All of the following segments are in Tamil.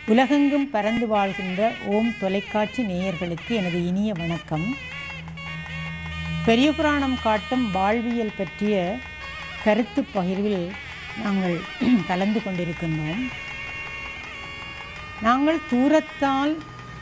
உலகெங்கும் பறந்து வாழ்கின்ற ஓம் தொலைக்காட்சி நேயர்களுக்கு எனது இனிய வணக்கம் பெரிய புராணம் காட்டும் வாழ்வியல் பற்றிய கருத்து பகிர்வில் நாங்கள் கலந்து கொண்டிருக்கின்றோம் நாங்கள் தூரத்தால்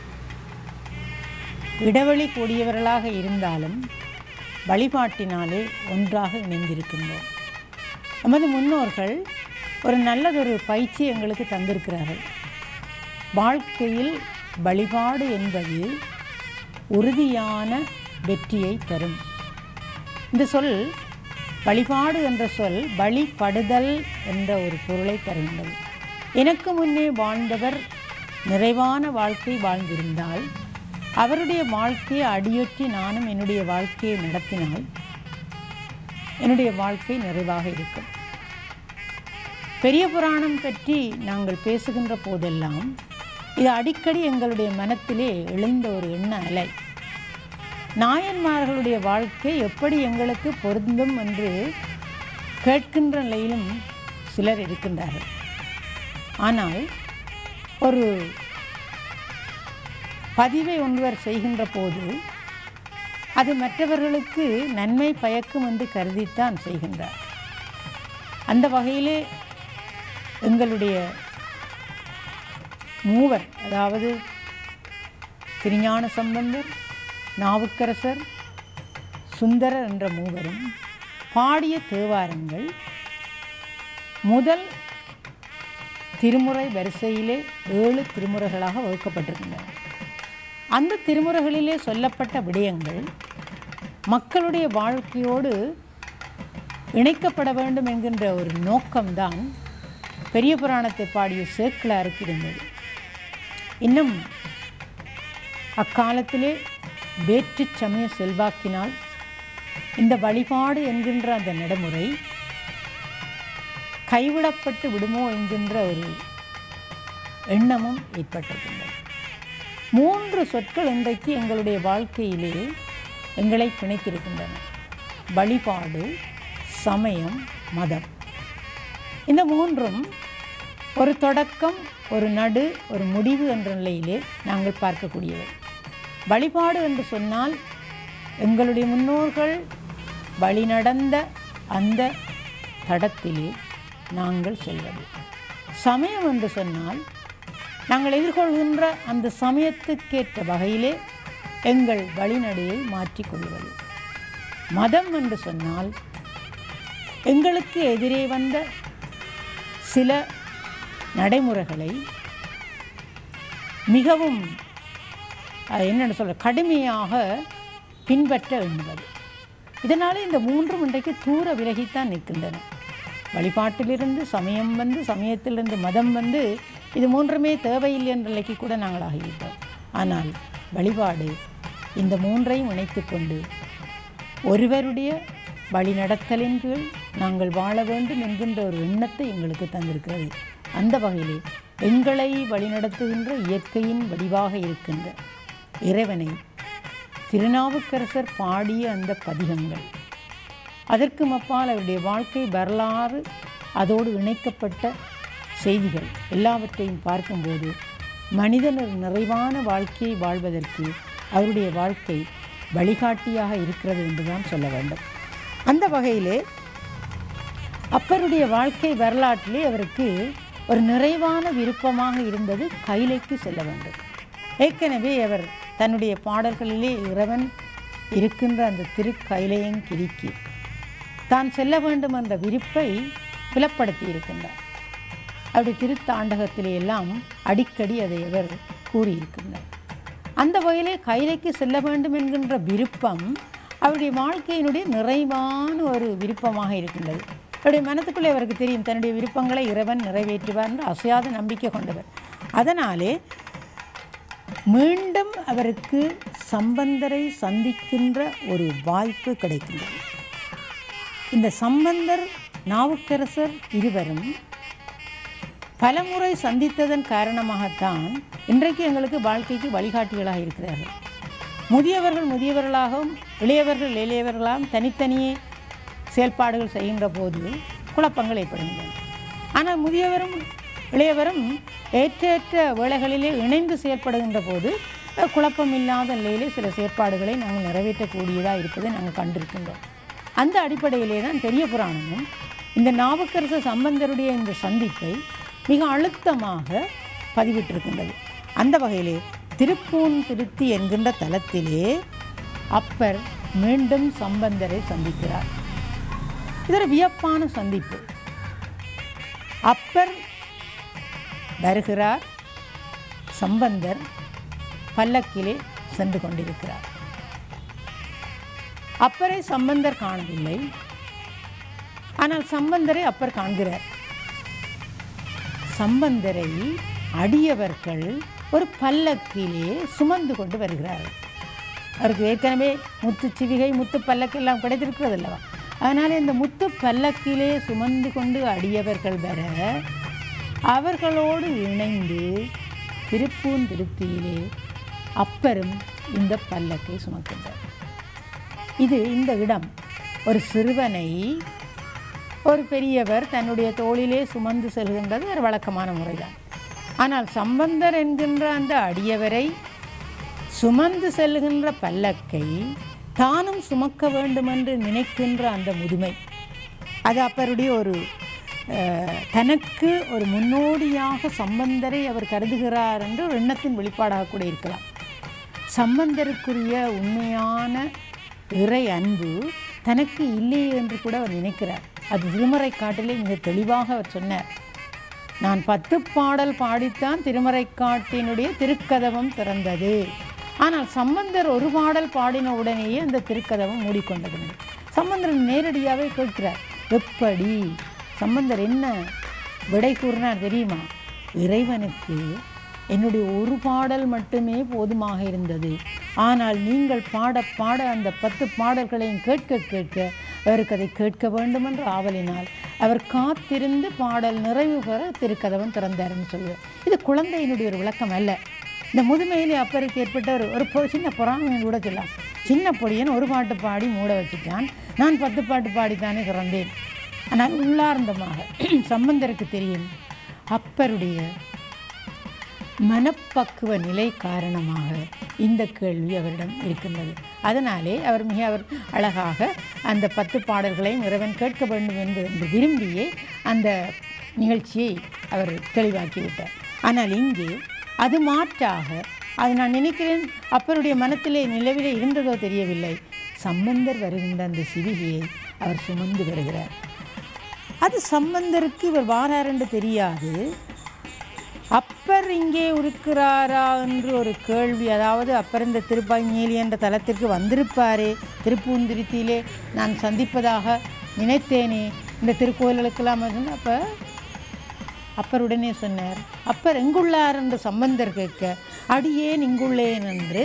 இடைவெளி கூடியவர்களாக இருந்தாலும் வழிபாட்டினாலே ஒன்றாக இணைந்திருக்கின்றோம் நமது முன்னோர்கள் ஒரு நல்லதொரு பயிற்சி எங்களுக்கு தந்திருக்கிறார்கள் வாழ்க்கையில் வழிபாடு என்பது உறுதியான வெற்றியை தரும் இந்த சொல் வழிபாடு என்ற சொல் வழிபடுதல் என்ற ஒரு பொருளை தருகின்றது எனக்கு முன்னே வாழ்ந்தவர் நிறைவான வாழ்க்கை வாழ்ந்திருந்தால் அவருடைய வாழ்க்கையை அடியொற்றி நானும் என்னுடைய வாழ்க்கையை நடத்தினால் என்னுடைய வாழ்க்கை நிறைவாக இருக்கும் பெரிய புராணம் பற்றி நாங்கள் பேசுகின்ற போதெல்லாம் இது அடிக்கடி எங்களுடைய மனத்திலே எழுந்த ஒரு எண்ண அலை நாயன்மார்களுடைய வாழ்க்கை எப்படி எங்களுக்கு பொருந்தும் என்று கேட்கின்ற நிலையிலும் சிலர் இருக்கின்றார்கள் ஆனால் ஒரு பதிவை ஒருவர் செய்கின்ற போது அது மற்றவர்களுக்கு நன்மை பயக்கும் என்று கருதித்தான் செய்கின்றார் அந்த வகையிலே எங்களுடைய மூவர் அதாவது திருஞான சம்பந்தர் நாவுக்கரசர் சுந்தரர் என்ற மூவரும் பாடிய தேவாரங்கள் முதல் திருமுறை வரிசையிலே ஏழு திருமுறைகளாக வகுக்கப்பட்டிருக்கின்றன அந்த திருமுறைகளிலே சொல்லப்பட்ட விடயங்கள் மக்களுடைய வாழ்க்கையோடு இணைக்கப்பட வேண்டும் என்கின்ற ஒரு நோக்கம்தான் பெரிய புராணத்தை பாடிய சேக்கிழாருக்கு இருந்தது இன்னும் அக்காலத்திலே வேற்று சமய செல்வாக்கினால் இந்த வழிபாடு என்கின்ற அந்த நடைமுறை கைவிடப்பட்டு விடுமோ என்கின்ற ஒரு எண்ணமும் ஏற்பட்டிருக்கின்றது மூன்று சொற்கள் இன்றைக்கு எங்களுடைய வாழ்க்கையிலே எங்களை பிணைத்திருக்கின்றன வழிபாடு சமயம் மதம் இந்த மூன்றும் ஒரு தொடக்கம் ஒரு நடு ஒரு முடிவு என்ற நிலையிலே நாங்கள் பார்க்கக்கூடியவை வழிபாடு என்று சொன்னால் எங்களுடைய முன்னோர்கள் வழிநடந்த அந்த தடத்திலே நாங்கள் செல்வது சமயம் என்று சொன்னால் நாங்கள் எதிர்கொள்கின்ற அந்த சமயத்துக்கேற்ற வகையிலே எங்கள் வழிநடையை மாற்றிக்கொள்வது மதம் என்று சொன்னால் எங்களுக்கு எதிரே வந்த சில நடைமுறைகளை மிகவும் என்னென்னு சொல்ல கடுமையாக பின்பற்ற எண்ணுவது இதனால் இந்த மூன்றும் இன்றைக்கு தூர விலகித்தான் நிற்கின்றன வழிபாட்டிலிருந்து சமயம் வந்து சமயத்திலிருந்து மதம் வந்து இது மூன்றுமே தேவையில்லை என்ற நிலைக்கு கூட நாங்கள் ஆகிவிட்டோம் ஆனால் வழிபாடு இந்த மூன்றையும் இணைத்து கொண்டு ஒருவருடைய வழிநடத்தலின் கீழ் நாங்கள் வாழ வேண்டும் என்கின்ற ஒரு எண்ணத்தை எங்களுக்கு தந்திருக்கிறது அந்த வகையிலே எங்களை வழிநடத்துகின்ற இயற்கையின் வடிவாக இருக்கின்ற இறைவனை திருநாவுக்கரசர் பாடிய அந்த பதிகங்கள் அதற்கு அப்பால் அவருடைய வாழ்க்கை வரலாறு அதோடு இணைக்கப்பட்ட செய்திகள் எல்லாவற்றையும் பார்க்கும்போது மனிதன் ஒரு நிறைவான வாழ்க்கையை வாழ்வதற்கு அவருடைய வாழ்க்கை வழிகாட்டியாக இருக்கிறது என்றுதான் சொல்ல வேண்டும் அந்த வகையிலே அப்பருடைய வாழ்க்கை வரலாற்றிலே அவருக்கு ஒரு நிறைவான விருப்பமாக இருந்தது கைலைக்கு செல்ல வேண்டும் ஏற்கனவே அவர் தன்னுடைய பாடல்களிலே இறைவன் இருக்கின்ற அந்த திருக்கைலையங்கிரிக்கு தான் செல்ல வேண்டும் என்ற விருப்பை புலப்படுத்தி இருக்கின்றார் அவருடைய திருத்தாண்டகத்திலே எல்லாம் அடிக்கடி அதை அவர் கூறியிருக்கின்றார் அந்த வகையிலே கைலைக்கு செல்ல வேண்டும் என்கின்ற விருப்பம் அவருடைய வாழ்க்கையினுடைய நிறைவான ஒரு விருப்பமாக இருக்கின்றது அவருடைய மனத்துக்குள்ளே அவருக்கு தெரியும் தன்னுடைய விருப்பங்களை இறைவன் நிறைவேற்றுவார் என்று அசையாத நம்பிக்கை கொண்டவர் அதனாலே மீண்டும் அவருக்கு சம்பந்தரை சந்திக்கின்ற ஒரு வாய்ப்பு கிடைக்கின்றது இந்த சம்பந்தர் நாவுக்கரசர் இருவரும் பலமுறை சந்தித்ததன் காரணமாகத்தான் இன்றைக்கு எங்களுக்கு வாழ்க்கைக்கு வழிகாட்டிகளாக இருக்கிறார்கள் முதியவர்கள் முதியவர்களாகவும் இளையவர்கள் இளையவர்களாகவும் தனித்தனியே செயல்பாடுகள் செய்கின்ற போது குழப்பங்கள் ஏற்படுகின்றன ஆனால் முதியவரும் இளையவரும் ஏற்றேற்ற வேளைகளிலே இணைந்து செயற்படுகின்ற போது அஹ், குழப்பம் இல்லாத நிலையிலே சில செயற்பாடுகளை நாங்கள் நிறைவேற்றக்கூடியதாக இருப்பதை நாங்கள் கண்டிருக்கின்றோம் அந்த அடிப்படையிலே தான் பெரிய புராணமும் இந்த நாவுக்கரச சம்பந்தருடைய இந்த சந்திப்பை மிக அழுத்தமாக பதிவிட்டிருக்கின்றது அந்த வகையிலே திருப்பூன் திருத்தி என்கின்ற தலத்திலே அப்பர் மீண்டும் சம்பந்தரை சந்திக்கிறார் இது ஒரு வியப்பான சந்திப்பு அப்பர் வருகிறார் சம்பந்தர் பல்லக்கிலே சென்று கொண்டிருக்கிறார் அப்பரை சம்பந்தர் காணவில்லை ஆனால் சம்பந்தரை அப்பர் காண்கிறார் சம்பந்தரை அடியவர்கள் ஒரு பல்லக்கிலே சுமந்து கொண்டு வருகிறார்கள் அவருக்கு ஏற்கனவே முத்து சிவிகை முத்து பல்லக்கு எல்லாம் கிடைத்திருக்கிறது அல்லவா அதனால் இந்த முத்து பல்லக்கிலே சுமந்து கொண்டு அடியவர்கள் வர அவர்களோடு இணைந்து திருப்பூந்திருத்தியிலே அப்பரும் இந்த பல்லக்கை சுமக்கின்றார் இது இந்த இடம் ஒரு சிறுவனை ஒரு பெரியவர் தன்னுடைய தோளிலே சுமந்து செல்கின்றது ஒரு வழக்கமான முறைதான் ஆனால் சம்பந்தர் என்கின்ற அந்த அடியவரை சுமந்து செல்கின்ற பல்லக்கை தானும் சுமக்க வேண்டுமென்று நினைக்கின்ற அந்த முதுமை அது அப்பருடைய ஒரு அஹ், தனக்கு ஒரு முன்னோடியாக சம்பந்தரை அவர் கருதுகிறார் என்று ஒரு எண்ணத்தின் வெளிப்பாடாக கூட இருக்கலாம் சம்பந்தருக்குரிய உண்மையான இறை அன்பு தனக்கு இல்லையே என்று கூட அவர் நினைக்கிறார் அது திருமறை காட்டிலே மிக தெளிவாக அவர் சொன்னார் நான் பத்து பாடல் பாடித்தான் திருமறைக்காட்டினுடைய திருக்கதவம் திறந்தது ஆனால் சம்பந்தர் ஒரு பாடல் பாடின உடனேயே அந்த திருக்கதவம் மூடிக்கொண்டது சம்பந்தர் நேரடியாகவே கேட்கிறார் எப்படி சம்பந்தர் என்ன விடை கூறினார் தெரியுமா இறைவனுக்கு என்னுடைய ஒரு பாடல் மட்டுமே போதுமாக இருந்தது ஆனால் நீங்கள் பாட பாட அந்த பத்து பாடல்களையும் கேட்க கேட்க அவருக்கு அதை கேட்க வேண்டும் என்ற ஆவலினால் அவர் காத்திருந்து பாடல் நிறைவு பெற திருக்கதவன் திறந்தார்னு சொல்லுவார் இது குழந்தையினுடைய ஒரு விளக்கம் அல்ல இந்த முதுமையிலே அப்பருக்கு ஏற்பட்ட ஒரு ஒரு பொ- சின்ன பொறாமைன்னு கூட சொல்லலாம் சின்ன பொடியன் ஒரு பாட்டு பாடி மூட வச்சுட்டான் நான் பத்து பாட்டு பாடித்தானே திறந்தேன் ஆனால் உள்ளார்ந்தமாக சம்பந்தருக்கு தெரியும் அப்பருடைய மனப்பக்குவ நிலை காரணமாக இந்த கேள்வி அவரிடம் இருக்கின்றது அதனாலே அவர் மிக அவர் அழகாக அந்த பத்து பாடல்களையும் இறைவன் கேட்க வேண்டும் என்று என்று விரும்பியே அந்த நிகழ்ச்சியை அவர் தெளிவாக்கிவிட்டார் ஆனால் இங்கே அது மாற்றாக அது நான் நினைக்கிறேன் அப்பருடைய மனத்திலே நிலவிலே இருந்ததோ தெரியவில்லை சம்பந்தர் வருகின்ற அந்த சிவிகையை அவர் சுமந்து வருகிறார் அது சம்பந்தருக்கு இவர் வாரார் என்று தெரியாது அப்பர் இங்கே இருக்கிறாரா என்று ஒரு கேள்வி அதாவது அப்பர் இந்த திருப்பஞ்சேலி என்ற தலத்திற்கு வந்திருப்பாரே திருப்பூந்திருத்தியிலே நான் சந்திப்பதாக நினைத்தேனே இந்த திருக்கோயில்களுக்கெல்லாம் வந்து அப்போ அப்பர் உடனே சொன்னார் அப்பர் எங்குள்ளார் என்று சம்பந்தர் கேட்க அடியேன் இங்குள்ளேன் என்று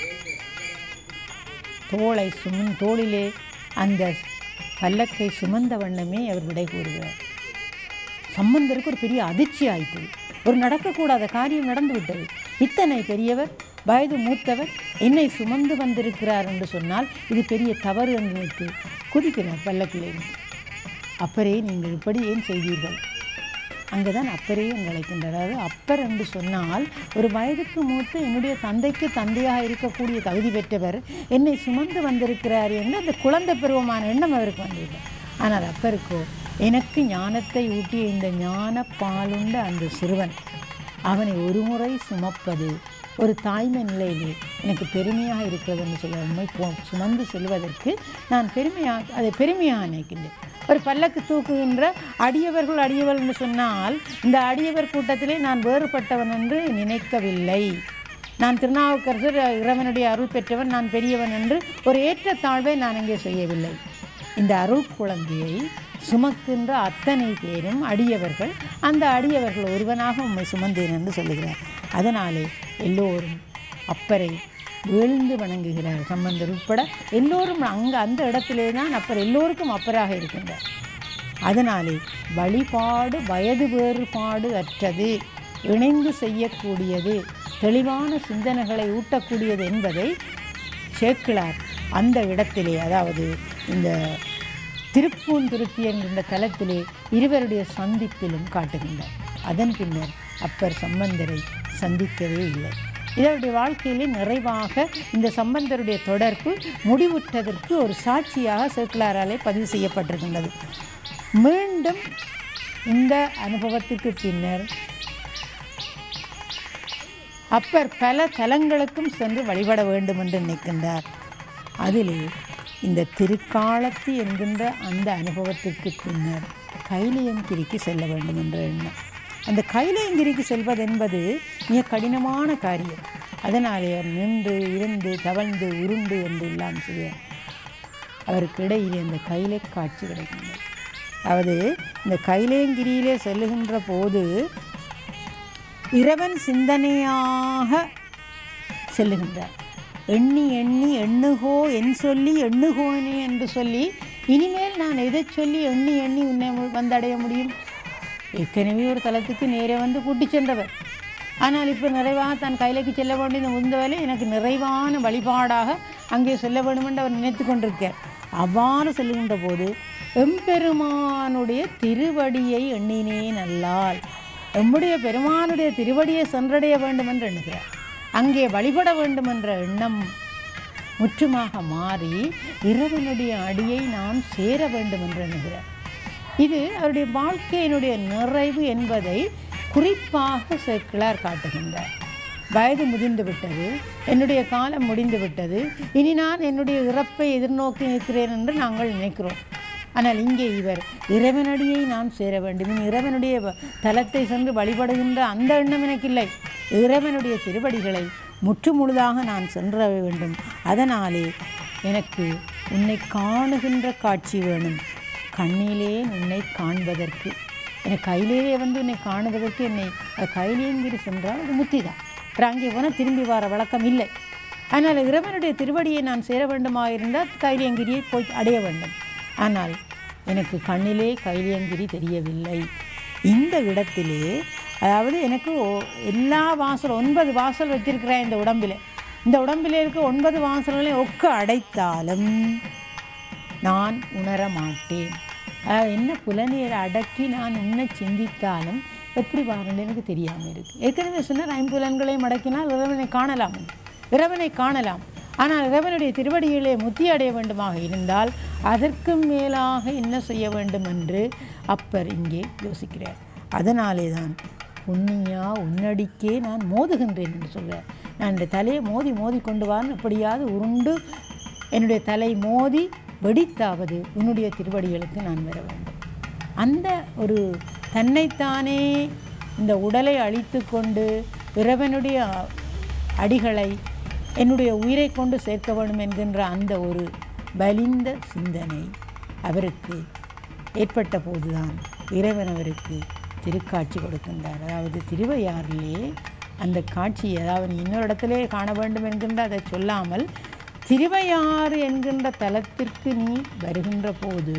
தோளை சுமன் தோளிலே அந்த பல்லக்கை சுமந்த வண்ணமே அவர் விடை கூறுகிறார் சம்பந்தருக்கு ஒரு பெரிய அதிர்ச்சி ஆயிட்டது ஒரு நடக்கக்கூடாத காரியம் நடந்து விட்டது இத்தனை பெரியவர் வயது மூத்தவர் என்னை சுமந்து வந்திருக்கிறார் என்று சொன்னால் இது பெரிய தவறு என்று நினைத்து குதிக்கிறார் பல்லக்கிலிருந்து அப்பரே நீங்கள் இப்படி ஏன் செய்தீர்கள் அங்கே தான் அப்பரே என்று அழைக்கின்றார் அதாவது அப்பர் என்று சொன்னால் ஒரு வயதுக்கு மூத்த என்னுடைய தந்தைக்கு தந்தையாக இருக்கக்கூடிய தகுதி பெற்றவர் என்னை சுமந்து வந்திருக்கிறார் என்று அந்த குழந்தை பருவமான எண்ணம் அவருக்கு வந்தது ஆனால் அப்பருக்கோ எனக்கு ஞானத்தை ஊட்டிய இந்த ஞான பாலுண்ட அந்த சிறுவன் அவனை ஒரு முறை சுமப்பது ஒரு தாய்மை நிலையிலே எனக்கு பெருமையாக இருக்கிறது என்று சொல்ல உண்மை போ- சுமந்து செல்வதற்கு நான் பெருமையாக அதை பெருமையாக நினைக்கின்றேன் ஒரு பல்லக்கு தூக்குகின்ற அடியவர்கள் அடியவர்கள் என்று சொன்னால் இந்த அடியவர் கூட்டத்திலே நான் வேறுபட்டவன் என்று நினைக்கவில்லை நான் திருநாவுக்கரசர் இறைவனுடைய அருள் பெற்றவன் நான் பெரியவன் என்று ஒரு ஏற்றத்தாழ்வை நான் இங்கே செய்யவில்லை இந்த அருள் குழந்தையை சுமக்கின்ற அத்தனை பேரும் அடியவர்கள் அந்த அடியவர்கள் ஒருவனாக உம்மை சுமந்தேன் என்று சொல்லுகிறார் அதனாலே எல்லோரும் அப்பரை வீழ்ந்து வணங்குகிறார் சம்பந்தர் உட்பட எல்லோரும் அங்கே அந்த இடத்திலே தான் அப்பர் எல்லோருக்கும் அப்பராக இருக்கின்றார் அதனாலே வழிபாடு வயது வேறுபாடு அற்றது இணைந்து செய்யக்கூடியது தெளிவான சிந்தனைகளை ஊட்டக்கூடியது என்பதை சேக்கிழார் அந்த இடத்திலே அதாவது இந்த திருப்பூந்துருத்தி என்கின்ற தலத்திலே இருவருடைய சந்திப்பிலும் காட்டுகின்றார் அதன் பின்னர் அப்பர் சம்பந்தரை சந்திக்கவே இல்லை இதனுடைய வாழ்க்கையிலே நிறைவாக இந்த சம்பந்தருடைய தொடர்பு முடிவுற்றதற்கு ஒரு சாட்சியாக சேக்கிலாராலே பதிவு செய்யப்பட்டிருக்கின்றது மீண்டும் இந்த அனுபவத்துக்கு பின்னர் அப்பர் பல தலங்களுக்கும் சென்று வழிபட வேண்டும் என்று நினைக்கின்றார் அதிலே இந்த திருக்காலத்தி என்கின்ற அந்த அனுபவத்திற்கு பின்னர் கைலியங்கிரிக்கு செல்ல வேண்டும் என்ற எண்ணம் அந்த கைலியங்கிரிக்கு செல்வது என்பது மிக கடினமான காரியம் அதனாலே அவர் நின்று இருந்து தவழ்ந்து உருண்டு என்று எல்லாம் செய்ய அவருக்கு இடையிலே அந்த கைலை காட்சி கிடைக்கின்றது அதாவது இந்த கைலேங்கிரியிலே செல்லுகின்ற போது இறைவன் சிந்தனையாக செல்லுகின்றார் எண்ணி எண்ணி எண்ணுகோ என் சொல்லி எண்ணுகோனே என்று சொல்லி இனிமேல் நான் எதை சொல்லி எண்ணி எண்ணி உன்னை மு- வந்தடைய முடியும் ஏற்கனவே ஒரு தலத்துக்கு நேரே வந்து கூட்டிச் சென்றவர் ஆனால் இப்போ நிறைவாக தான் கைலைக்கு செல்ல வேண்டிய இந்த வேலை எனக்கு நிறைவான வழிபாடாக அங்கே செல்ல வேண்டும் என்று அவர் நினைத்து கொண்டிருக்கார் அவ்வாறு செல்லுகின்ற போது எம்பெருமானுடைய திருவடியை எண்ணினேன் அல்லால் எம்முடைய பெருமானுடைய திருவடியை சென்றடைய வேண்டும் என்று எண்ணுகிறார் அங்கே வழிபட வேண்டும் என்ற எண்ணம் முற்றுமாக மாறி இறைவனுடைய அடியை நான் சேர வேண்டும் என்று எண்ணுகிறார் இது அவருடைய வாழ்க்கையினுடைய நிறைவு என்பதை குறிப்பாக சேக்கிழார் காட்டுகின்றார் வயது முதிர்ந்து விட்டது என்னுடைய காலம் முடிந்து விட்டது இனி நான் என்னுடைய இறப்பை எதிர்நோக்கி நிற்கிறேன் என்று நாங்கள் நினைக்கிறோம் ஆனால் இங்கே இவர் இறைவனடியை நான் சேர வேண்டும் இனி இறைவனுடைய வ- தலத்தை சென்று வழிபடுகின்ற அந்த எண்ணம் எனக்கு இல்லை இறைவனுடைய திருவடிகளை முற்று முழுதாக நான் சென்ற வேண்டும் அதனாலே எனக்கு உன்னை காணுகின்ற காட்சி வேணும் கண்ணிலே உன்னை காண்பதற்கு எனக்கு கையிலேயே வந்து உன்னை காணுவதற்கு என்னை அது கையிலேங்கிரி சென்றால் அது முத்தி தான் அப்புறம் அங்கே போனால் திரும்பி வர வழக்கம் இல்லை ஆனால் இறைவனுடைய திருவடியை நான் சேர வேண்டுமாயிருந்தால் கைலியங்கிரியை போய் அடைய வேண்டும் ஆனால் எனக்கு கண்ணிலே கைலியங்கிரி தெரியவில்லை இந்த இடத்திலே அதாவது எனக்கு ஒ- எல்லா வாசல் ஒன்பது வாசல் வச்சிருக்கிறேன் இந்த உடம்பில் இந்த உடம்பில் இருக்க ஒன்பது வாசல்களையும் ஒக்க அடைத்தாலும் நான் உணர மாட்டேன் அதாவது என்ன புலனியரை அடக்கி நான் உன்னை சிந்தித்தாலும் எப்படி வாரண்டு எனக்கு தெரியாமல் இருக்கு ஏற்கனவே சொன்னார் ஐம்புலன்களையும் அடக்கினால் இறைவனை காணலாம் என்று. இறைவனை காணலாம் ஆனால் இறைவனுடைய திருவடியிலே முத்தி அடைய வேண்டுமாக இருந்தால் அதற்கும் மேலாக என்ன செய்ய வேண்டும் என்று அப்பர் இங்கே யோசிக்கிறார் அதனாலே தான் உன்னியா உன்னடிக்கே நான் மோதுகின்றேன் என்று சொல்கிறார் நான் இந்த தலையை மோதி மோதி கொண்டு வான்னு எப்படியாவது உருண்டு என்னுடைய தலை மோதி வெடித்தாவது உன்னுடைய திருவடிகளுக்கு நான் வர வேண்டும் அந்த ஒரு தன்னைத்தானே இந்த உடலை அழித்து கொண்டு இறைவனுடைய அடிகளை என்னுடைய உயிரை கொண்டு சேர்க்க வேண்டும் என்கின்ற அந்த ஒரு பலிந்த சிந்தனை அவருக்கு ஏற்பட்ட போதுதான் இறைவன் அவருக்கு திருக்காட்சி கொடுக்கின்றார் அதாவது திருவையாறிலே அந்த காட்சியை அதாவது நீ இன்னொரு இடத்திலே காண வேண்டும் என்கின்ற அதை சொல்லாமல் திருவையாறு என்கின்ற தலத்திற்கு நீ வருகின்ற போது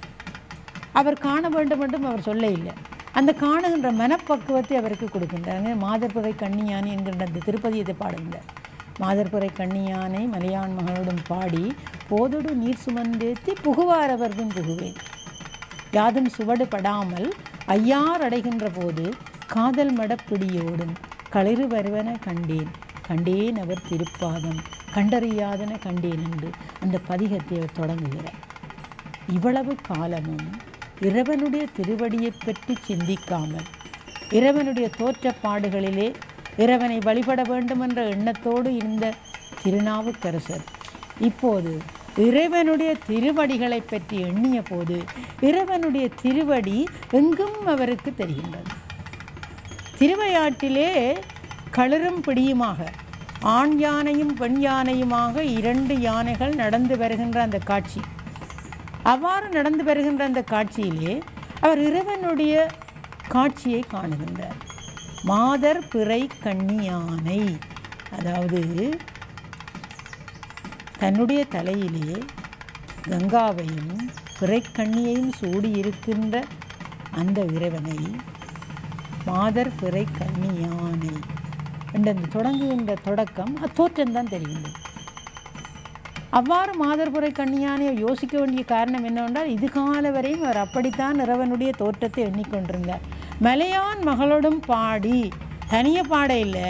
அவர் காண வேண்டும் என்றும் அவர் சொல்ல இல்லை அந்த காணுகின்ற மனப்பக்குவத்தை அவருக்கு கொடுக்கின்றாங்க மாதர்புரை கண்ணியானை என்கின்ற அந்த திருப்பதியத்தை பாடுகின்றார் மாதர்புரை கண்ணியானை மலையான் மகளோடும் பாடி போதொடு நீர் சுமந்தேத்தி புகுவாரவர்பின் புகுவேன் யாதும் சுவடு படாமல் ஐயார் அடைகின்ற போது காதல் மடப்பிடியோடும் களிறு வருவன கண்டேன் கண்டேன் அவர் திருப்பாதம் கண்டறியாதன கண்டேன் என்று அந்த பதிகத்தை அவர் தொடங்குகிறார் இவ்வளவு காலமும் இறைவனுடைய திருவடியைப் பற்றி சிந்திக்காமல் இறைவனுடைய தோற்றப்பாடுகளிலே இறைவனை வழிபட வேண்டும் என்ற எண்ணத்தோடு இருந்த திருநாவுக்கரசர் இப்போது இறைவனுடைய திருவடிகளை பற்றி எண்ணிய போது இறைவனுடைய திருவடி எங்கும் அவருக்கு தெரிகின்றது திருவையாற்றிலே களிரும் பிடியுமாக ஆண் யானையும் பெண் யானையுமாக இரண்டு யானைகள் நடந்து வருகின்ற அந்த காட்சி அவ்வாறு நடந்து வருகின்ற அந்த காட்சியிலே அவர் இறைவனுடைய காட்சியை காணுகின்றார் மாதர் பிறை கண்ணி யானை அதாவது தன்னுடைய தலையிலே கங்காவையும் பிறைக்கண்ணியையும் சூடி இருக்கின்ற அந்த இறைவனை மாதர் பிறை கண்ணி யானை என்ற அந்த தொடங்குகின்ற தொடக்கம் அத்தோற்றம்தான் தெரிகின்றது அவ்வாறு மாதர்புரை கண்ணியானை யோசிக்க வேண்டிய காரணம் என்னவென்றால் இதுகால வரையும் அவர் அப்படித்தான் இறைவனுடைய தோற்றத்தை எண்ணிக்கொண்டிருந்தார் மலையான் மகளோடும் பாடி தனிய பாட இல்லை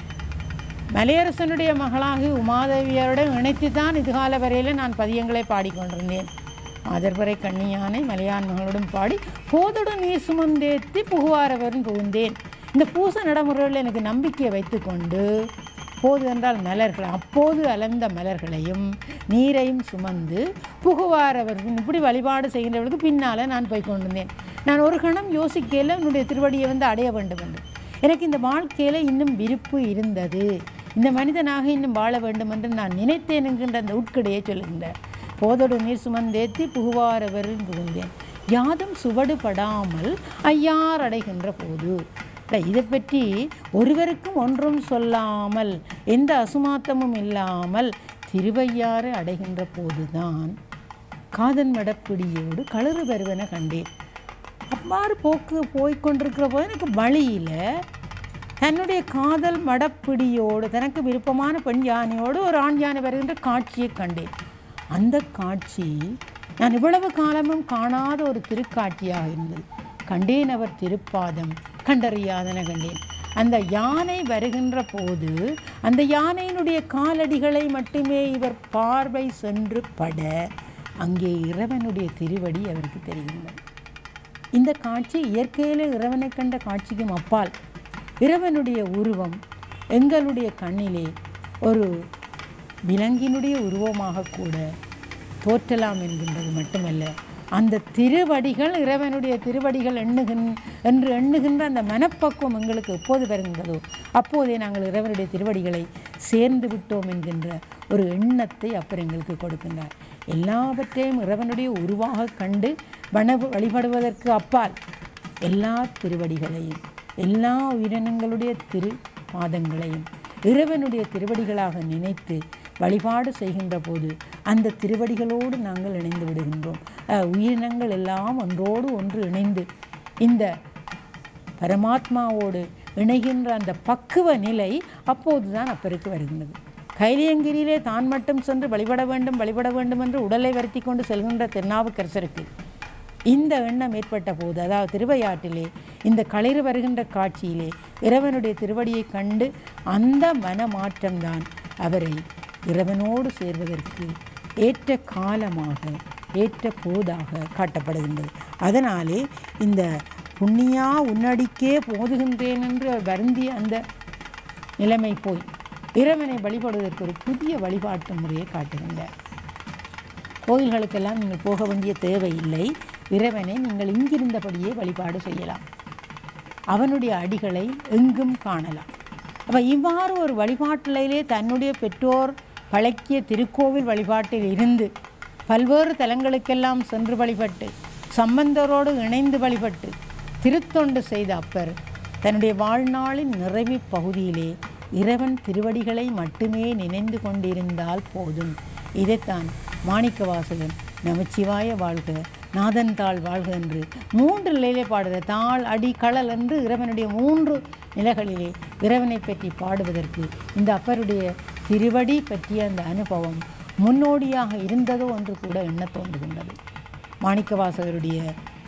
மலையரசனுடைய மகளாகி உமாதேவியருடன் இணைத்து தான் இதுகால வரையில் நான் பதியங்களை பாடிக்கொண்டிருந்தேன் ஆதர்வரை கண்ணியானை மலையான் மகளுடன் பாடி போதோடு நீர் சுமந்தேத்தி புகுவாரவரும் புகுந்தேன் இந்த பூச நடைமுறையில் எனக்கு நம்பிக்கையை வைத்துக்கொண்டு போது என்றால் மலர்கள் அப்போது அலர்ந்த மலர்களையும் நீரையும் சுமந்து புகுவாரவர் இப்படி வழிபாடு செய்கின்றவர்களுக்கு பின்னால் நான் போய் கொண்டிருந்தேன் நான் ஒரு கணம் யோசிக்கையில் என்னுடைய திருவடியை வந்து அடைய வேண்டும் என்று எனக்கு இந்த வாழ்க்கையில் இன்னும் விருப்பு இருந்தது இந்த மனிதனாக இன்னும் வாழ வேண்டும் என்று நான் நினைத்தேன் என்கின்ற அந்த உட்கடையை சொல்லுகின்றார் போதோடு நீர் சுமந்தேத்தி புகுவாரவர் புகுந்தேன் யாதும் சுவடுபடாமல் ஐயார் அடைகின்ற போது அட, இதை பற்றி ஒருவருக்கும் ஒன்றும் சொல்லாமல் எந்த அசுமாத்தமும் இல்லாமல் திருவையாறு அடைகின்ற போதுதான் காதன் மடப்பிடியோடு களறு வருவன கண்டேன் அவ்வாறு போக்கு போய்க்கொண்டிருக்கிற போது எனக்கு வழியில் தன்னுடைய காதல் மடப்பிடியோடு தனக்கு விருப்பமான பெண் யானையோடு ஒரு ஆண் யானை வருகின்ற காட்சியை கண்டேன் அந்த காட்சி நான் இவ்வளவு காலமும் காணாத ஒரு திருக்காட்சியாக இருந்தது கண்டேன் அவர் திருப்பாதம் கண்டறியாதன கண்டேன் அந்த யானை வருகின்ற போது அந்த யானையினுடைய காலடிகளை மட்டுமே இவர் பார்வை சென்று பட அங்கே இறைவனுடைய திருவடி அவருக்கு தெரிகின்றது இந்த காட்சி இயற்கையிலே இறைவனை கண்ட காட்சிக்கும் அப்பால் இறைவனுடைய உருவம் எங்களுடைய கண்ணிலே ஒரு விலங்கினுடைய உருவமாக கூட தோற்றலாம் என்கின்றது மட்டுமல்ல அந்த திருவடிகள் இறைவனுடைய திருவடிகள் எண்ணுகின் என்று எண்ணுகின்ற அந்த மனப்பக்குவம் எங்களுக்கு எப்போது வருகின்றதோ அப்போதே நாங்கள் இறைவனுடைய திருவடிகளை சேர்ந்து விட்டோம் என்கின்ற ஒரு எண்ணத்தை அப்பர் எங்களுக்கு கொடுக்கின்றார் எல்லாவற்றையும் இறைவனுடைய உருவாக கண்டு வன வழிபடுவதற்கு அப்பால் எல்லா திருவடிகளையும் எல்லா உயிரினங்களுடைய திரு பாதங்களையும் இறைவனுடைய திருவடிகளாக நினைத்து வழிபாடு செய்கின்ற போது அந்த திருவடிகளோடு நாங்கள் இணைந்து விடுகின்றோம் அஹ், உயிரினங்கள் எல்லாம் ஒன்றோடு ஒன்று இணைந்து இந்த பரமாத்மாவோடு இணைகின்ற அந்த பக்குவ நிலை அப்போதுதான் அப்பருக்கு வருகின்றது கைலியங்கிரியிலே தான் மட்டும் சென்று வழிபட வேண்டும் வழிபட வேண்டும் என்று உடலை வருத்தி கொண்டு செல்கின்ற திருநாவுக்கரசருக்கு இந்த எண்ணம் ஏற்பட்ட போது அதாவது திருவையாற்றிலே இந்த களிறு வருகின்ற காட்சியிலே இறைவனுடைய திருவடியை கண்டு அந்த மன மாற்றம்தான் அவரை இறைவனோடு சேர்வதற்கு ஏற்ற காலமாக ஏற்ற போதாக காட்டப்படுகின்றது அதனாலே இந்த புண்ணியா உன்னடிக்கே போதுகின்றேன் என்று அவர் வருந்திய அந்த நிலைமை போய் இறைவனை வழிபடுவதற்கு ஒரு புதிய வழிபாட்டு முறையை காட்டுகின்றார் கோயில்களுக்கெல்லாம் நீங்கள் போக வேண்டிய தேவையில்லை இறைவனை நீங்கள் இங்கிருந்தபடியே வழிபாடு செய்யலாம் அவனுடைய அடிகளை எங்கும் காணலாம் அப்போ இவ்வாறு ஒரு வழிபாட்டிலே தன்னுடைய பெற்றோர் பழக்கிய திருக்கோவில் வழிபாட்டில் இருந்து பல்வேறு தலங்களுக்கெல்லாம் சென்று வழிபட்டு சம்பந்தரோடு இணைந்து வழிபட்டு திருத்தொண்டு செய்த அப்பர் தன்னுடைய வாழ்நாளின் நிறைவு பகுதியிலே இறைவன் திருவடிகளை மட்டுமே நினைந்து கொண்டிருந்தால் போதும் இதைத்தான் மாணிக்கவாசகன் நமச்சிவாய வாழ்க நாதன் தாள் வாழ்க என்று மூன்று நிலையிலே பாடுகிற தாள் அடி களல் என்று இறைவனுடைய மூன்று நிலைகளிலே இறைவனை பற்றி பாடுவதற்கு இந்த அப்பருடைய திருவடி பற்றிய அந்த அனுபவம் முன்னோடியாக இருந்ததோ என்று கூட எண்ணத் தோன்றுகின்றது மாணிக்கவாசகருடைய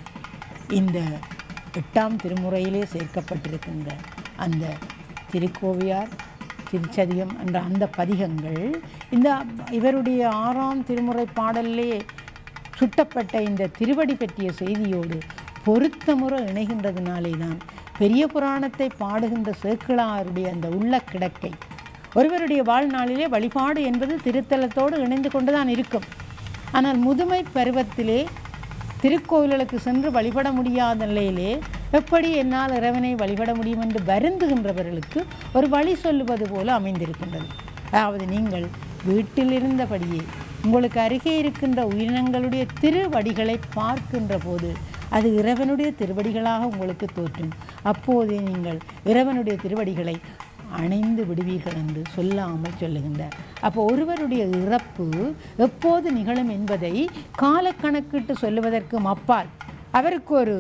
இந்த எட்டாம் திருமுறையிலே சேர்க்கப்பட்டிருக்கின்ற அந்த திருக்கோவியார் திருச்சதிகம் என்ற அந்த பதிகங்கள் இந்த இவருடைய ஆறாம் திருமுறை பாடலிலே சுட்டப்பட்ட இந்த திருவடி பற்றிய செய்தியோடு பொருத்தமுற இணைகின்றதுனாலே தான் பெரிய புராணத்தை பாடுகின்ற சேக்கிழாருடைய அந்த உள்ள கிடக்கை ஒருவருடைய வாழ்நாளிலே வழிபாடு என்பது திருத்தலத்தோடு இணைந்து கொண்டுதான் இருக்கும் ஆனால் முதுமை பருவத்திலே திருக்கோவில்களுக்கு சென்று வழிபட முடியாத நிலையிலே எப்படி என்னால் இறைவனை வழிபட முடியும் என்று வருந்துகின்றவர்களுக்கு ஒரு வழி சொல்லுவது போல அமைந்திருக்கின்றது அதாவது நீங்கள் வீட்டில் இருந்தபடியே உங்களுக்கு அருகே இருக்கின்ற உயிரினங்களுடைய திருவடிகளை பார்க்கின்ற போது அது இறைவனுடைய திருவடிகளாக உங்களுக்கு தோற்றும் அப்போதே நீங்கள் இறைவனுடைய திருவடிகளை அணைந்து விடுவீர்கள் என்று சொல்லாமல் சொல்லுகின்றார் அப்போ ஒருவருடைய இறப்பு எப்போது நிகழும் என்பதை காலக்கணக்கிட்டு சொல்லுவதற்கும் அப்பால் அவருக்கு ஒரு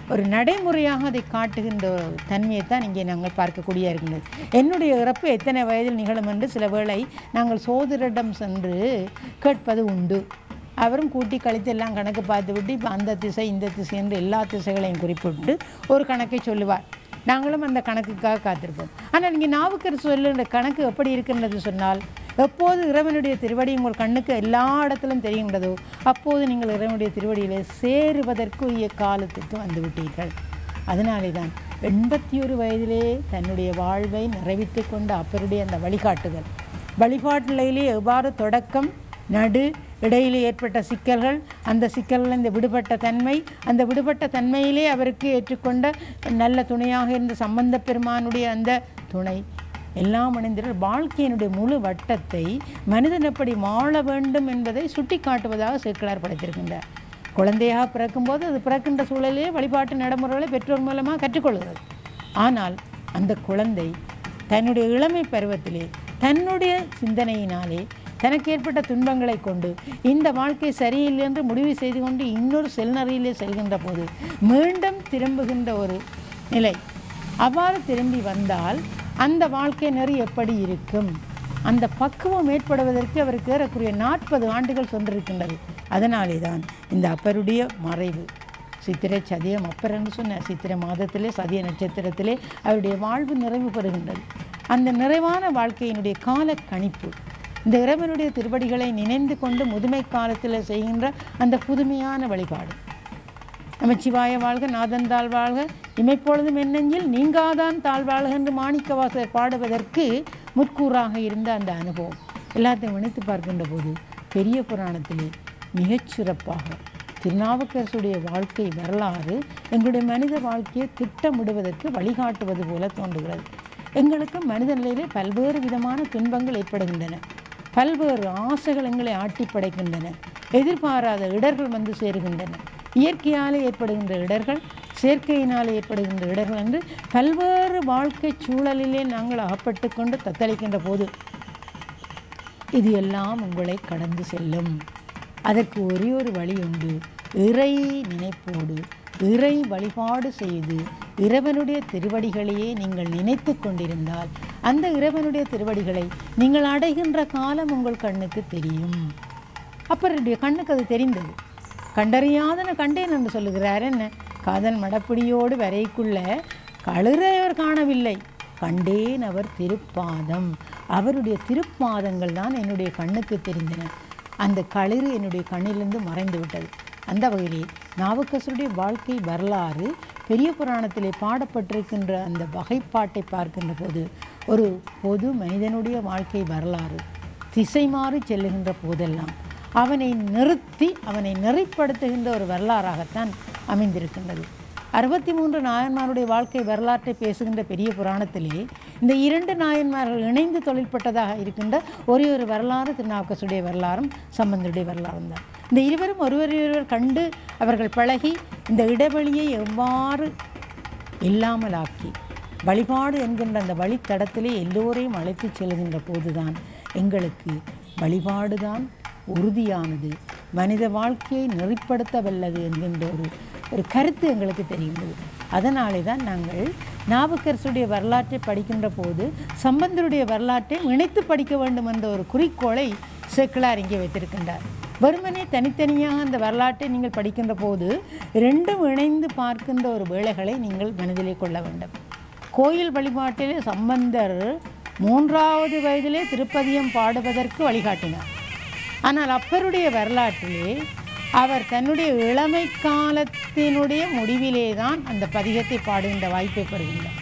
ஒரு நடைமுறையாக அதை காட்டுகின்ற ஒரு தன்மையை தான் இங்கே நாங்கள் பார்க்கக்கூடிய இருக்கின்றது என்னுடைய இறப்பு எத்தனை வயதில் நிகழும் என்று சில வேளை நாங்கள் சோதரிடம் சென்று கேட்பது உண்டு அவரும் கூட்டி கழித்து எல்லாம் கணக்கு பார்த்து விட்டு இப்போ அந்த திசை இந்த திசை என்று எல்லா திசைகளையும் குறிப்பிட்டு ஒரு கணக்கை சொல்லுவார் நாங்களும் அந்த கணக்குக்காக காத்திருப்போம் ஆனால் இங்கே நாவுக்கர் சொல்லுகிற கணக்கு எப்படி இருக்கின்றது சொன்னால் எப்போது இறைவனுடைய திருவடி உங்கள் கண்ணுக்கு எல்லா இடத்திலும் தெரிகின்றதோ அப்போது நீங்கள் இறைவனுடைய திருவடியில் சேருவதற்குரிய காலத்துக்கு வந்து விட்டீர்கள் அதனாலே தான் எண்பத்தி ஒரு வயதிலே தன்னுடைய வாழ்வை நிறைவித்து கொண்ட அப்பருடைய அந்த வழிகாட்டுதல் வழிபாட்டிலேயே எவ்வாறு தொடக்கம் நடு இடையிலே ஏற்பட்ட சிக்கல்கள் அந்த சிக்கல்கள் இந்த விடுபட்ட தன்மை அந்த விடுபட்ட தன்மையிலே அவருக்கு ஏற்றுக்கொண்ட நல்ல துணையாக இருந்த சம்பந்த பெருமானுடைய அந்த துணை எல்லாம் இணைந்திரு வாழ்க்கையினுடைய முழு வட்டத்தை மனிதன் எப்படி வாழ வேண்டும் என்பதை சுட்டி காட்டுவதாக சேக்கிழார் படைத்திருக்கின்றார் குழந்தையாக பிறக்கும்போது அது பிறக்கின்ற சூழலிலே வழிபாட்டு நடைமுறைகளை பெற்றோர் மூலமாக கற்றுக்கொள்கிறது ஆனால் அந்த குழந்தை தன்னுடைய இளமை பருவத்திலே தன்னுடைய சிந்தனையினாலே தனக்கு ஏற்பட்ட துன்பங்களை கொண்டு இந்த வாழ்க்கை சரியில்லை என்று முடிவு செய்து கொண்டு இன்னொரு செல்நறையிலே செல்கின்ற போது மீண்டும் திரும்புகின்ற ஒரு நிலை அவ்வாறு திரும்பி வந்தால் அந்த வாழ்க்கை நெறி எப்படி இருக்கும் அந்த பக்குவம் ஏற்படுவதற்கு அவருக்கு ஏறக்குறைய நாற்பது ஆண்டுகள் சென்றிருக்கின்றது அதனாலே தான் இந்த அப்பருடைய மறைவு சித்திரை சதயம் அப்பர் என்று சொன்ன சித்திரை மாதத்திலே சதிய நட்சத்திரத்திலே அவருடைய வாழ்வு நிறைவு பெறுகின்றது அந்த நிறைவான வாழ்க்கையினுடைய கால கணிப்பு இந்த இறைவனுடைய திருவடிகளை நினைந்து கொண்டு முதுமை காலத்தில் செய்கின்ற அந்த புதுமையான வழிபாடு நமச்சிவாய வாழ்க நாதன் தாழ் வாழ்க இமைப்பொழுதும் என்னெஞ்சில் நீங்காதான் தாழ்வாழ்க என்று மாணிக்கவாசர் பாடுவதற்கு முற்கூறாக இருந்த அந்த அனுபவம் எல்லாத்தையும் இணைத்து பார்க்கின்ற போது பெரிய புராணத்திலே மிகச்சிறப்பாக திருநாவுக்கரசுடைய வாழ்க்கை வரலாறு எங்களுடைய மனித வாழ்க்கையை திட்டமிடுவதற்கு வழிகாட்டுவது போல தோன்றுகிறது எங்களுக்கு மனித நிலையிலே பல்வேறு விதமான துன்பங்கள் ஏற்படுகின்றன பல்வேறு ஆசைகள் எங்களை ஆட்டி படைக்கின்றன எதிர்பாராத இடர்கள் வந்து சேருகின்றன இயற்கையாலே ஏற்படுகின்ற இடர்கள் செயற்கையினால் ஏற்படுகின்ற இடர்கள் என்று பல்வேறு வாழ்க்கை சூழலிலே நாங்கள் அகப்பட்டு கொண்டு தத்தளிக்கின்ற போது இது எல்லாம் உங்களை கடந்து செல்லும் அதற்கு ஒரே ஒரு வழி உண்டு இறை நினைப்போடு இறை வழிபாடு செய்து இறைவனுடைய திருவடிகளையே நீங்கள் நினைத்து கொண்டிருந்தால் அந்த இறைவனுடைய திருவடிகளை நீங்கள் அடைகின்ற காலம் உங்கள் கண்ணுக்கு தெரியும் அப்பருடைய கண்ணுக்கு அது தெரிந்தது கண்டறியாதன கண்டேன் என்று சொல்லுகிறார் என்ன காதல் மடப்பிடியோடு வரைக்குள்ள களுரை அவர் காணவில்லை கண்டேன் அவர் திருப்பாதம் அவருடைய திருப்பாதங்கள் தான் என்னுடைய கண்ணுக்கு தெரிந்தன அந்த களிறு என்னுடைய கண்ணிலிருந்து மறைந்து விட்டது அந்த வகையிலே நாவுக்கசருடைய வாழ்க்கை வரலாறு பெரிய புராணத்திலே பாடப்பட்டிருக்கின்ற அந்த வகைப்பாட்டை பார்க்கின்ற போது ஒரு பொது மனிதனுடைய வாழ்க்கை வரலாறு திசை மாறி செல்லுகின்ற போதெல்லாம் அவனை நிறுத்தி அவனை நெறிப்படுத்துகின்ற ஒரு வரலாறாகத்தான் அமைந்திருக்கின்றது அறுபத்தி மூன்று நாயன்மாருடைய வாழ்க்கை வரலாற்றை பேசுகின்ற பெரிய புராணத்திலே இந்த இரண்டு நாயன்மார்கள் இணைந்து தொழில்பட்டதாக இருக்கின்ற ஒரே ஒரு வரலாறு திருநாவுக்கசுடைய வரலாறும் சம்பந்தருடைய வரலாறும் தான் இந்த இருவரும் ஒருவரையொருவர் கண்டு அவர்கள் பழகி இந்த இடைவெளியை எவ்வாறு இல்லாமலாக்கி வழிபாடு என்கின்ற அந்த வழித்தடத்திலே எல்லோரையும் அழைத்துச் செல்கின்ற போதுதான் எங்களுக்கு வழிபாடுதான் உறுதியானது மனித வாழ்க்கையை நெறிப்படுத்த வல்லது என்கின்ற ஒரு ஒரு கருத்து எங்களுக்கு தெரிகின்றது அதனாலே தான் நாங்கள் நாவுக்கரசுடைய வரலாற்றை படிக்கின்ற போது சம்பந்தருடைய வரலாற்றை இணைத்து படிக்க வேண்டும் என்ற ஒரு குறிக்கோளை சேக்கிழார் இங்கே வைத்திருக்கின்றார் வெறுமனே தனித்தனியாக அந்த வரலாற்றை நீங்கள் படிக்கின்ற போது ரெண்டும் இணைந்து பார்க்கின்ற ஒரு வேளைகளை நீங்கள் மனதிலே கொள்ள வேண்டும் கோயில் வழிபாட்டிலே சம்பந்தர் மூன்றாவது வயதிலே திருப்பதியம் பாடுவதற்கு வழிகாட்டினார் ஆனால் அப்பருடைய வரலாற்றிலே அவர் தன்னுடைய இளமை காலத்தினுடைய முடிவிலே தான் அந்த பதிகத்தை பாடுகின்ற வாய்ப்பை பெறுகின்றார்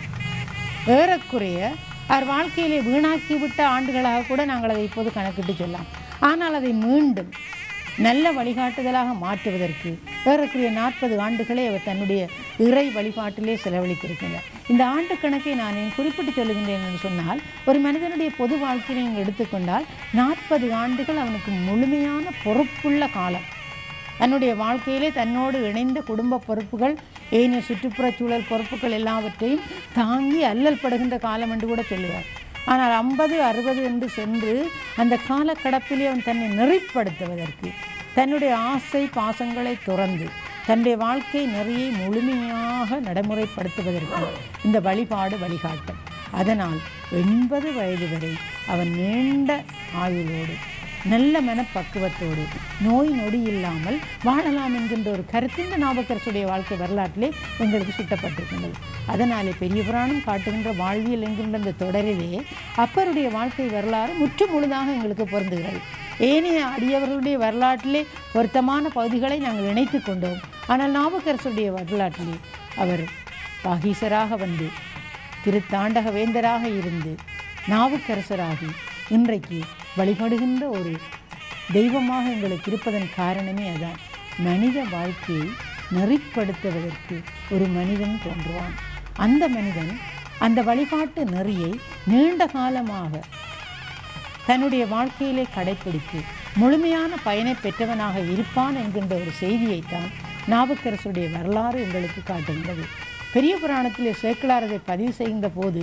ஏறக்குறைய அவர் வாழ்க்கையிலே வீணாக்கிவிட்ட ஆண்டுகளாக கூட நாங்கள் அதை இப்போது கணக்கிட்டு சொல்லலாம் ஆனால் அதை மீண்டும் நல்ல வழிகாட்டுதலாக மாற்றுவதற்கு ஏறக்குறைய நாற்பது ஆண்டுகளை அவர் தன்னுடைய இறை வழிபாட்டிலே செலவழித்திருக்கின்றார் இந்த ஆண்டு கணக்கை நான் ஏன் குறிப்பிட்டு சொல்லுகின்றேன் என்று சொன்னால் ஒரு மனிதனுடைய பொது வாழ்க்கையை நீங்கள் எடுத்துக்கொண்டால் நாற்பது ஆண்டுகள் அவனுக்கு முழுமையான பொறுப்புள்ள காலம் தன்னுடைய வாழ்க்கையிலே தன்னோடு இணைந்த குடும்ப பொறுப்புகள் ஏனைய சுற்றுப்புறச் சூழல் பொறுப்புகள் எல்லாவற்றையும் தாங்கி அல்லல் படுகின்ற காலம் என்று கூட சொல்லுவார் ஆனால் ஐம்பது அறுபது என்று சென்று அந்த காலக்கடப்பிலே அவன் தன்னை நெறிப்படுத்துவதற்கு தன்னுடைய ஆசை பாசங்களை துறந்து தன்னுடைய வாழ்க்கை நிறைய முழுமையாக நடைமுறைப்படுத்துவதற்கு இந்த வழிபாடு வழிகாட்டும் அதனால் எண்பது வயது வரை அவன் நீண்ட ஆயுளோடு நல்ல மனப்பக்குவத்தோடு நோய் நொடி இல்லாமல் வாழலாம் என்கின்ற ஒரு கருத்து இந்த நாபக்கரசுடைய வாழ்க்கை வரலாற்றிலே எங்களுக்கு சுட்டப்பட்டிருக்கின்றது அதனாலே பெரிய புராணம் காட்டுகின்ற வாழ்வியல் என்கின்ற இந்த தொடரிலே அப்பருடைய வாழ்க்கை வரலாறு முற்று முழுதாக எங்களுக்கு பொருந்துகிறது ஏனைய அடியவர்களுடைய வரலாற்றிலே பொருத்தமான பகுதிகளை நாங்கள் இணைத்து கொண்டோம் ஆனால் நாவுக்கரசுடைய வரலாற்றிலே அவர் பாகீசராக வந்து திருத்தாண்டக வேந்தராக இருந்து நாவுக்கரசராகி இன்றைக்கு வழிபடுகின்ற ஒரு தெய்வமாக எங்களுக்கு இருப்பதன் காரணமே அதான் மனித வாழ்க்கையை நெறிப்படுத்துவதற்கு ஒரு மனிதன் தோன்றுவான் அந்த மனிதன் அந்த வழிபாட்டு நெறியை நீண்ட காலமாக தன்னுடைய வாழ்க்கையிலே கடைப்பிடித்து முழுமையான பயனை பெற்றவனாக இருப்பான் என்கின்ற ஒரு செய்தியைத்தான் நாவுக்கரசுடைய வரலாறு எங்களுக்கு காட்டுகின்றது பெரிய புராணத்திலே சேக்கிலார் அதை பதிவு செய்கின்ற போது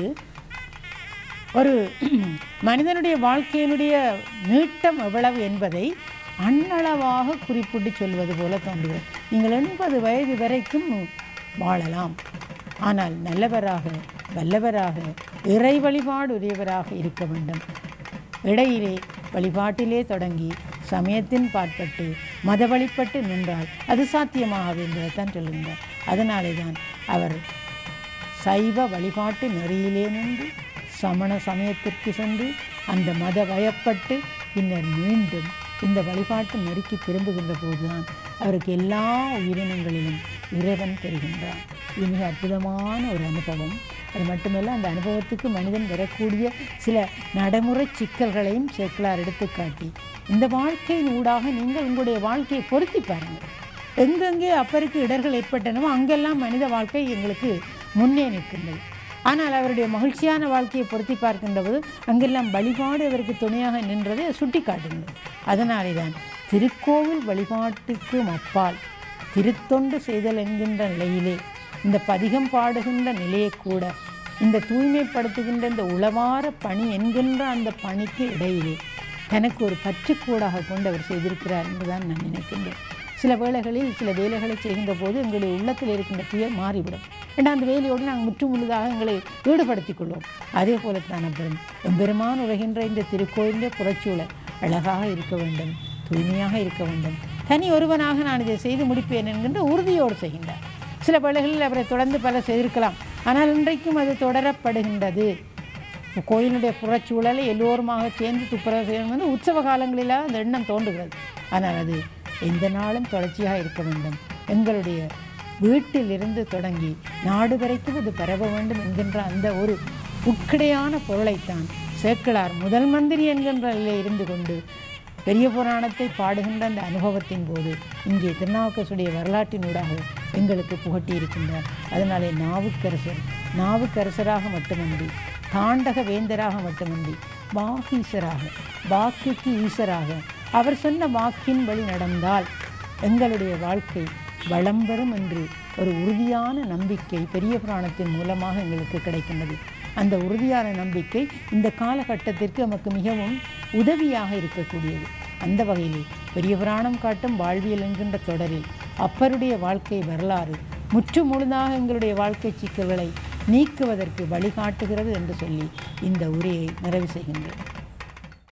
ஒரு மனிதனுடைய வாழ்க்கையினுடைய நீட்டம் எவ்வளவு என்பதை அண்ணளவாக குறிப்பிட்டு சொல்வது போல தோன்றுகிறது நீங்கள் எண்பது வயது வரைக்கும் வாழலாம் ஆனால் நல்லவராக வல்லவராக இறை வழிபாடு உரியவராக இருக்க வேண்டும் இடையிலே வழிபாட்டிலே தொடங்கி சமயத்தின் பாற்பட்டு மத வழிபட்டு நின்றால் அது சாத்தியமாகாது என்பதைத்தான் சொல்லுகின்றார் அதனாலே தான் அவர் சைவ வழிபாட்டு நெறியிலே நின்று சமண சமயத்திற்கு சென்று அந்த மத வயப்பட்டு பின்னர் மீண்டும் இந்த வழிபாட்டு நெறிக்கு திரும்புகின்ற போதுதான் அவருக்கு எல்லா உயிரினங்களிலும் இறைவன் தெரிகின்றான் இது மிக அற்புதமான ஒரு அனுபவம் அது மட்டுமல்ல அந்த அனுபவத்துக்கு மனிதன் வரக்கூடிய சில நடைமுறை சிக்கல்களையும் சேக்கலார் எடுத்துக்காட்டி இந்த வாழ்க்கையின் ஊடாக நீங்கள் உங்களுடைய வாழ்க்கையை பொருத்தி பாருங்கள் எங்கெங்கே அப்பருக்கு இடர்கள் ஏற்பட்டனவோ அங்கெல்லாம் மனித வாழ்க்கை எங்களுக்கு முன்னே நிற்கின்றது ஆனால் அவருடைய மகிழ்ச்சியான வாழ்க்கையை பொருத்தி பார்க்கின்ற போது அங்கெல்லாம் வழிபாடு அவருக்கு துணையாக நின்றதை சுட்டி காட்டுகின்றது அதனாலே தான் திருக்கோவில் வழிபாட்டுக்கு அப்பால் திருத்தொண்டு செய்தல் என்கின்ற நிலையிலே இந்த பதிகம் பாடுகின்ற நிலையை கூட இந்த தூய்மைப்படுத்துகின்ற இந்த உளவார பணி என்கின்ற அந்த பணிக்கு இடையிலே தனக்கு ஒரு பற்றுக்கூடாக கொண்டு அவர் செய்திருக்கிறார் என்றுதான் நான் நினைக்கின்றேன் சில வேளைகளில் சில வேலைகளை செய்கின்ற போது எங்களுடைய உள்ளத்தில் இருக்கின்ற துயர் மாறிவிடும் ஏன்னா அந்த வேலையோடு நாங்கள் முற்று முழுதாக எங்களை ஈடுபடுத்திக் கொள்வோம் அதே போலத்தான் அப்புறம் எம்பெருமான் உலகின்ற இந்த திருக்கோயிலில் புறச்சூழல் அழகாக இருக்க வேண்டும் தூய்மையாக இருக்க வேண்டும் தனி ஒருவனாக நான் இதை செய்து முடிப்பேன் என்கின்ற உறுதியோடு செய்கின்றார் சில வேளைகளில் அவரை தொடர்ந்து பல செய்திருக்கலாம் ஆனால் இன்றைக்கும் அது தொடரப்படுகின்றது கோயிலுடைய புறச்சூழலை எல்லோருமாக சேர்ந்து துப்புரவு செய்யணும் வந்து உற்சவ காலங்களில் அந்த எண்ணம் தோன்றுகிறது ஆனால் அது எந்த நாளும் தொடர்ச்சியாக இருக்க வேண்டும் எங்களுடைய வீட்டிலிருந்து தொடங்கி நாடு வரைக்கும் அது பரவ வேண்டும் என்கின்ற அந்த ஒரு உட்கிடையான பொருளைத்தான் சேக்கிழார் முதல் மந்திரி என்கின்ற நிலையில் இருந்து கொண்டு பெரிய புராணத்தை பாடுகின்ற அந்த அனுபவத்தின் போது இங்கே திருநாவுக்கரசுடைய வரலாற்றினூடாக எங்களுக்கு புகட்டியிருக்கின்றார் அதனாலே நாவுக்கரசர் நாவுக்கரசராக மட்டுமன்றி தாண்டக வேந்தராக மட்டுமன்றி வாகீசராக வாக்குக்கு ஈசராக அவர் சொன்ன வாக்கின் வழி நடந்தால் எங்களுடைய வாழ்க்கை வளம் பெறும் என்று ஒரு உறுதியான நம்பிக்கை பெரிய புராணத்தின் மூலமாக எங்களுக்கு கிடைக்கின்றது அந்த உறுதியான நம்பிக்கை இந்த காலகட்டத்திற்கு நமக்கு மிகவும் உதவியாக இருக்கக்கூடியது அந்த வகையிலே பெரிய புராணம் காட்டும் வாழ்வியல் என்கின்ற தொடரில் அப்பருடைய வாழ்க்கை வரலாறு முற்று முழுதாக எங்களுடைய வாழ்க்கை சிக்கல்களை நீக்குவதற்கு வழிகாட்டுகிறது என்று சொல்லி இந்த உரையை நிறைவு செய்கின்றேன்